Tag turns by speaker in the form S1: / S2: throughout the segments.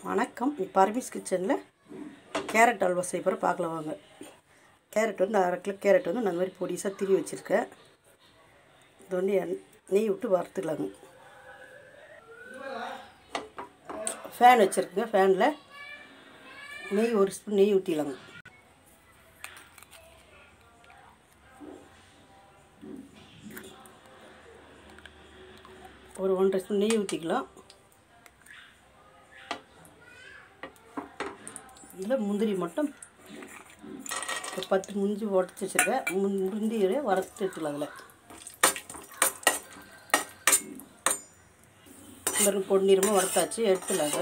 S1: வணக்கம் பரமேஸ் கிச்சனில் கேரட் அல்வா செய்ய போகிற பார்க்கலாம் வாங்க கேரட் வந்து அரை கிலோ கேரட் வந்து நான் இந்த மாதிரி பொடிசாக திரி வச்சுருக்கேன் இது வந்து எண் நெய் விட்டு வறுத்துக்கலாங்க ஃபேன் வச்சுருக்குங்க ஃபேனில் நெய் ஒரு ஸ்பூன் நெய் ஊற்றிக்கலாங்க ஒரு ஒன்றரை ஸ்பூன் நெய் ஊற்றிக்கலாம் இதில் முந்திரி மட்டும் ஒரு பத்து முந்திரி உடச்சி வச்சுருக்கேன் முந் முந்திரியை வறுத்து எடுத்துக்கலாம் அதில் பாருங்க பொன்னிறமாக வறுத்தாச்சு எடுத்துலாங்க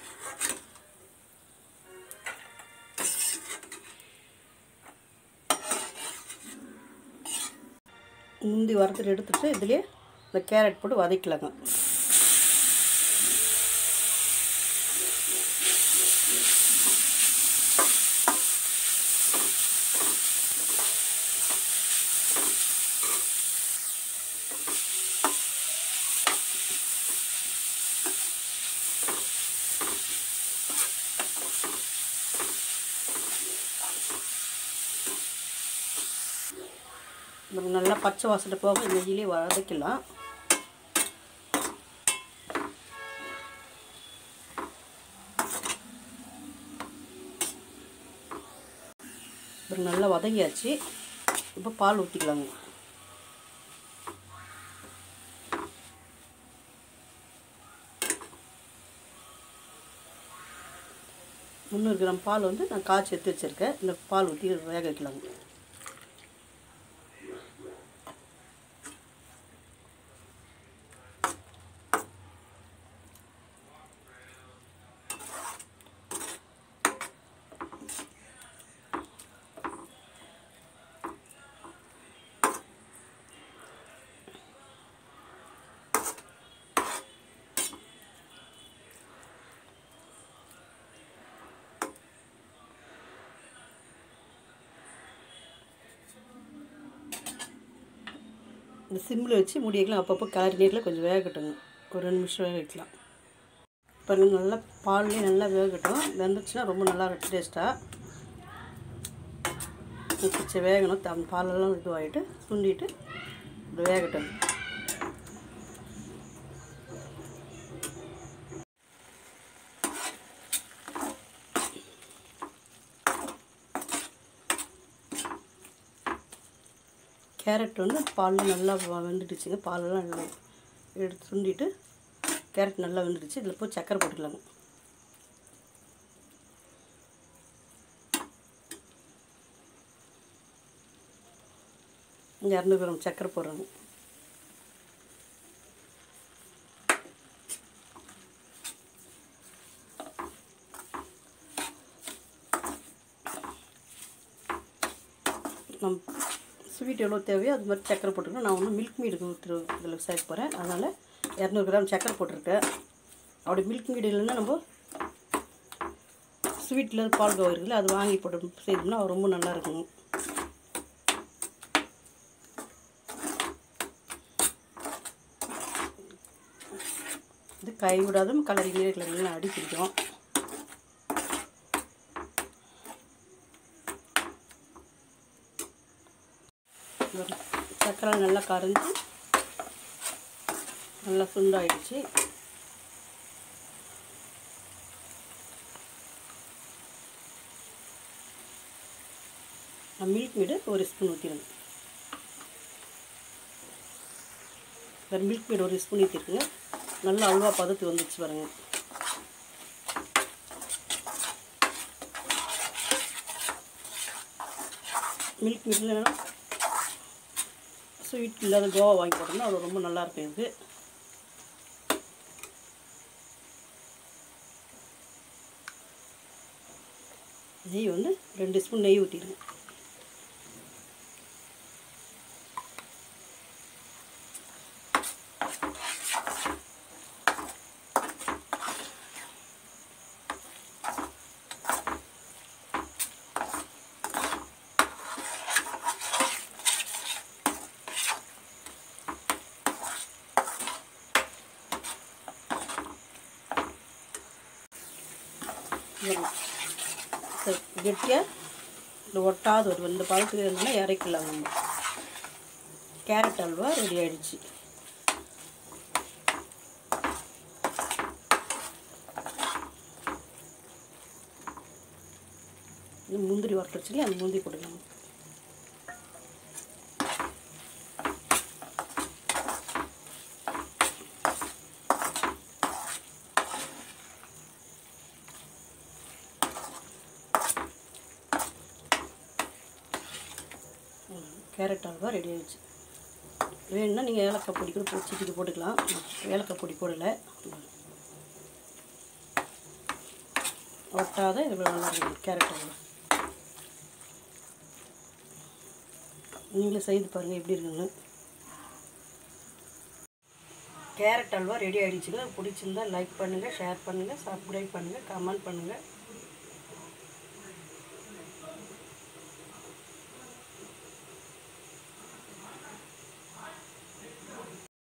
S1: முந்தி வறுத்துட்டு எடுத்துட்டு இதுலேயே இந்த கேரட் போட்டு வதக்கலாங்க நம்ம நல்லா பச்சை வாசனை போக நெய்யிலே வதக்கலாம் அப்புறம் நல்லா வதங்கியாச்சு இப்போ பால் ஊற்றிக்கலாங்க முந்நூறு கிராம் பால் வந்து நான் காய்ச்சி எடுத்து வச்சுருக்கேன் இந்த பால் ஊற்றி வேக வைக்கலாங்க இந்த சிம்மில் வச்சு மூடி வைக்கலாம் அப்பப்போ கிளறி நீரில் கொஞ்சம் வேகட்டுங்க ஒரு ரெண்டு நிமிஷம் வேக வைக்கலாம் இப்போ நல்லா பால்லேயே நல்லா வேகட்டும் வெந்துச்சுன்னா ரொம்ப நல்லா இருக்கும் டேஸ்ட்டாக கொஞ்சம் வேகணும் அந்த பாலெல்லாம் இதுவாகிட்டு சுண்டிட்டு இது வேகட்டும் கேரட் வந்து பாலில் நல்லா வெந்துடுச்சுங்க பாலெல்லாம் நல்லா எடுத்து சுண்டிட்டு கேரட் நல்லா வெந்துடுச்சு இதில் போய் சக்கரை போட்டுக்கலாங்க இரநூறு கிராம் சக்கரை போடுறாங்க நம் ஸ்வீட் எவ்வளோ தேவையோ அது மாதிரி சக்கரை போட்டுக்கணும் நான் ஒன்றும் மில்க் மீடு ஊற்று இதில் சேர்க்க போகிறேன் அதனால் இரநூறு கிராம் சக்கரை போட்டிருக்கேன் அப்படி மில்க் மீடு இல்லைன்னா நம்ம ஸ்வீட்டில் பால் கவர் இருக்குல்ல அது வாங்கி போட்டு செய்தோம்னா ரொம்ப நல்லா இருக்கும் இது கை விடாதும் கலரி நீரில் அடி பிடிக்கும் சக்கரை நல்லா கரைஞ்சி நல்லா சுண்டாயிடுச்சு மில்க் மீடு ஒரு ஸ்பூன் ஊற்றிடுங்க வேறு மில்க் மீடு ஒரு ஸ்பூன் ஊற்றிருக்குங்க நல்லா அல்வா பதத்து வந்துச்சு பாருங்க மில்க் மீடில் ஸ்வீட் இல்லாத கோவா வாங்கி போட்டோம்னா அது ரொம்ப நல்லாயிருக்கும் இது நெய் வந்து ரெண்டு ஸ்பூன் நெய் ஊற்றிடுங்க கெட்டியாக இந்த ஒட்டாது ஒரு இந்த பழத்துக்கு இருந்தாலும் இறக்கலாம் நம்ம கேரட் அல்வா ரெடி ஆயிடுச்சு இது முந்திரி வறுத்துருச்சுல அந்த முந்திரி கொடுக்கலாம் கேரட் அல்வா ரெடி ஆயிடுச்சு வேணும்னா நீங்கள் ஏலக்காய் பொடி கூட போட்டு சிட்டிக்கு போட்டுக்கலாம் ஏலக்காய் பொடி போடலை ஒட்டாத இது நல்லா இருக்குது கேரட் அல்வா நீங்களே செய்து பாருங்கள் எப்படி இருக்குன்னு கேரட் அல்வா ரெடி ஆகிடுச்சுங்க பிடிச்சிருந்தா லைக் பண்ணுங்கள் ஷேர் பண்ணுங்கள் சப்ஸ்கிரைப் பண்ணுங்கள் கமெண்ட் பண்ணுங்கள்